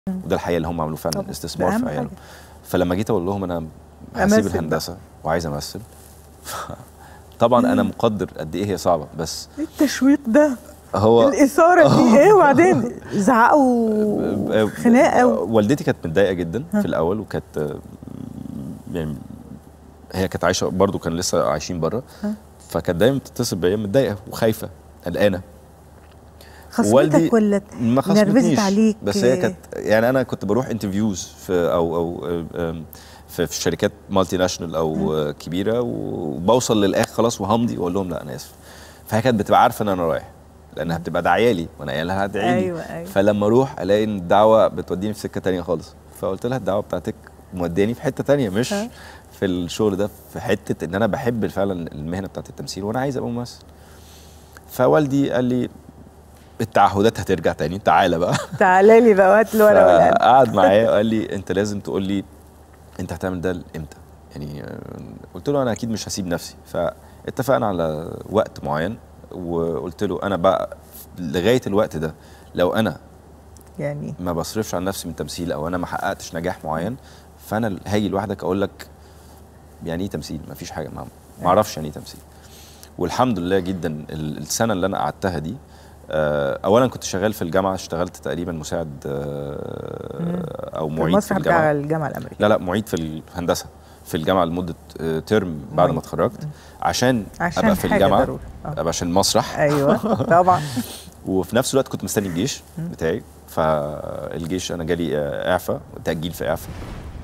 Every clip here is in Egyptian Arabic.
وده الحقيقه اللي هم عملوه فعلا طبعاً. استثمار ده أهم في عيالهم حاجة. فلما جيت اقول لهم انا هسيب أمثل الهندسه وعايز امثل طبعا انا مقدر قد ايه هي صعبه بس إيه التشويق ده هو الاثاره دي ايه وبعدين زعقوا خناقه و... والدتي كانت متضايقه جدا في الاول وكانت آه، يعني هي كانت عايشه برضو كان لسه عايشين بره ها. فكانت دايما بتتصل بيا متضايقه وخايفه قلقانه خصمتك ولا ما نرفزت خصمتنيش عليك بس هي كانت يعني انا كنت بروح انترفيوز في او او آم، في, في شركات مالتي ناشونال او آه، كبيره وبوصل للاخر خلاص وهمضي واقول لهم لا انا اسف فهي كانت بتبقى عارفه ان انا رايح لانها بتبقى داعيه وانا قايل لها ادعي لي أيوة، أيوة. فلما اروح الاقي ان الدعوه بتوديني في سكه تانية خالص فقلت لها الدعوه بتاعتك موداني في حته تانية مش ها. في الشغل ده في حته ان انا بحب فعلا المهنه بتاعت التمثيل وانا عايز ابقى ممثل فوالدي قال لي التعهدات هترجع تاني تعالى بقى تعالى لي بقى وقت الورقه والقلم قعد معايا وقال لي انت لازم تقول لي انت هتعمل ده امتى يعني آه، قلت له انا اكيد مش هسيب نفسي فاتفقنا على وقت معين وقلت له انا بقى لغايه الوقت ده لو انا يعني ما بصرفش عن نفسي من تمثيل او انا ما حققتش نجاح معين فانا هاجي لوحدك اقول لك يعني ايه تمثيل ما فيش حاجه ما ما اعرفش يعني ايه تمثيل والحمد لله جدا ال- السنه اللي انا قعدتها دي آه، اولا كنت شغال في الجامعه اشتغلت تقريبا مساعد آه، او في معيد في المسرح بتاع الجامعه الجامعه الامريكيه لا لا معيد في الهندسه في الجامعه لمده آه، ترم بعد ما معيد. اتخرجت عشان, عشان ابقى في حاجة الجامعه ضروري. آه. ابقى عشان المسرح ايوه طبعا وفي نفس الوقت كنت مستني الجيش بتاعي فالجيش انا جالي آه، اعفاء تاجيل في اعفاء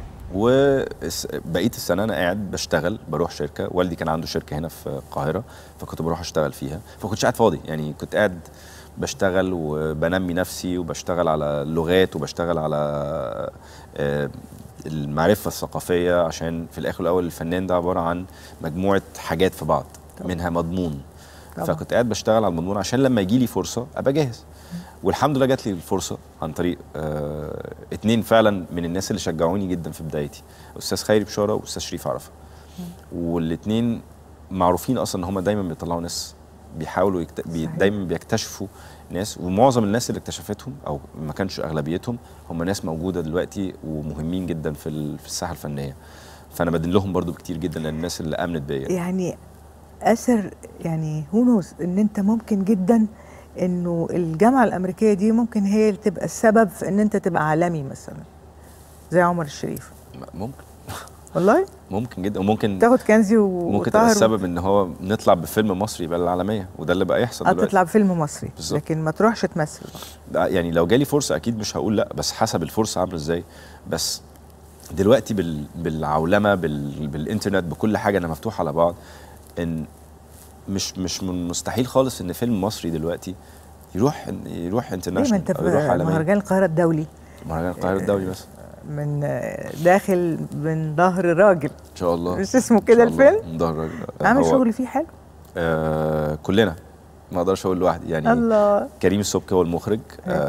وبقيت السنه انا قاعد بشتغل بروح شركه والدي كان عنده شركه هنا في القاهره فكنت بروح اشتغل فيها فكنتش قاعد فاضي يعني كنت قاعد بشتغل وبنمي نفسي وبشتغل على اللغات وبشتغل على آه، المعرفه الثقافيه عشان في الاخر والاول الفنان ده عباره عن مجموعه حاجات في بعض منها مضمون طبعاً. فكنت قاعد بشتغل على المضمون عشان لما يجي لي فرصه ابقى جاهز والحمد لله جات لي الفرصه عن طريق آه اتنين فعلا من الناس اللي شجعوني جدا في بدايتي استاذ خيري بشاره واستاذ شريف عرفه والاتنين معروفين اصلا ان هم دايما بيطلعوا ناس بيحاولوا يكت... بي... صحيح. دايما بيكتشفوا ناس ومعظم الناس اللي اكتشفتهم او ما كانش اغلبيتهم هم ناس موجوده دلوقتي ومهمين جدا في ال... في الساحه الفنيه فانا بدين لهم برضو كتير جدا للناس اللي امنت بيا يعني اثر يعني هو نوز ان انت ممكن جدا انه الجامعه الامريكيه دي ممكن هي اللي تبقى السبب في ان انت تبقى عالمي مثلا زي عمر الشريف ممكن والله ممكن جدا وممكن تاخد كنزي و- ممكن تبقى وطاهر السبب ان هو نطلع بفيلم مصري يبقى العالميه وده اللي بقى يحصل اه دلوقتي تطلع بفيلم مصري بالظبط. لكن ما تروحش تمثل بقى. ده يعني لو جالي فرصه اكيد مش هقول لا بس حسب الفرصه عامله ازاي بس دلوقتي بال بالعولمه بال بالانترنت بكل حاجه انا مفتوح على بعض ان مش مش من مستحيل خالص ان فيلم مصري دلوقتي يروح يروح ليه ما انترناشونال انت او يروح في عالميا مهرجان القاهره الدولي مهرجان القاهره الدولي بس من آه، داخل من ظهر راجل ان شاء الله مش اسمه إن كده شاء الله. الفيلم من ظهر الراجل. عامل هو- شغل فيه حلو آه كلنا ما اقدرش اقول لوحدي يعني الله كريم السبكي هو المخرج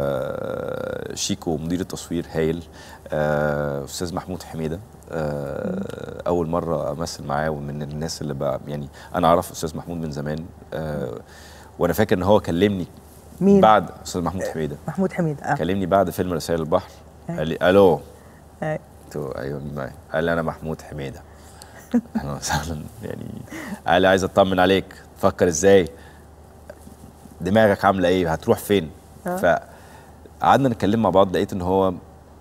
آه شيكو مدير التصوير هايل آه استاذ محمود حميده آه اول مره امثل معاه ومن الناس اللي بقى يعني انا اعرف استاذ محمود من زمان آه وانا فاكر ان هو كلمني مين بعد استاذ محمود حميده محمود حميد اه كلمني بعد فيلم رسائل البحر أي. قال لي الو أي. قلت له ايوه مين معايا قال لي انا محمود حميده اهلا وسهلا يعني قال لي عايز اطمن عليك تفكر ازاي دماغك عامله ايه هتروح فين آه. فقعدنا نتكلم مع بعض لقيت ان هو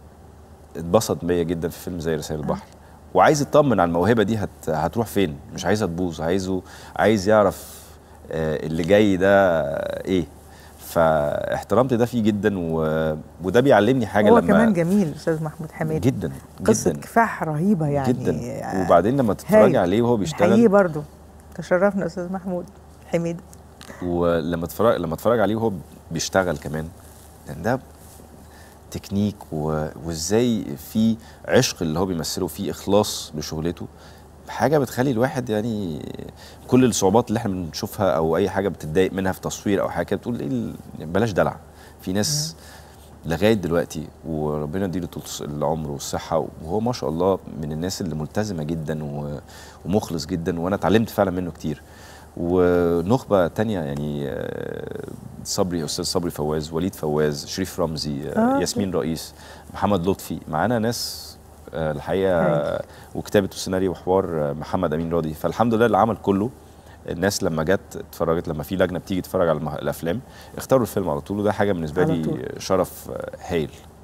اتبسط بيا جدا في فيلم زي رسائل البحر وعايز يطمن على الموهبه دي هت... هتروح فين مش عايزها تبوظ عايزه عايز يعرف آه، اللي جاي ده ايه فاحترمت ده فيه جدا و... وده بيعلمني حاجه هو لما كمان جميل استاذ محمود حميد جدا قصه جدا كفاح رهيبه يعني جدا آه، وبعدين لما تتفرجي هايل. عليه وهو نحييه بيشتغل برضو تشرفنا استاذ محمود حميد ولما تتفرج لما اتفرج عليه وهو بيشتغل كمان يعني ده تكنيك و... وازاي في عشق اللي هو بيمثله فيه اخلاص لشغلته حاجه بتخلي الواحد يعني كل الصعوبات اللي احنا بنشوفها او اي حاجه بتتضايق منها في تصوير او حاجه بتقول ايه ال- بلاش دلع في ناس لغايه دلوقتي وربنا يديله طول العمر والصحه وهو ما شاء الله من الناس اللي ملتزمه جدا و- ومخلص جدا وانا اتعلمت فعلا منه كتير ونخبه تانية يعني آه، صبري استاذ صبري فواز وليد فواز شريف رمزي آه، آه. ياسمين رئيس محمد لطفي معانا ناس آه، الحقيقه هايل. وكتابه وسيناريو وحوار آه، محمد امين راضي فالحمد لله العمل كله الناس لما جت اتفرجت لما في لجنه بتيجي تتفرج على المه- الافلام اختاروا الفيلم على طول وده حاجه بالنسبه على لي طول. شرف آه، هايل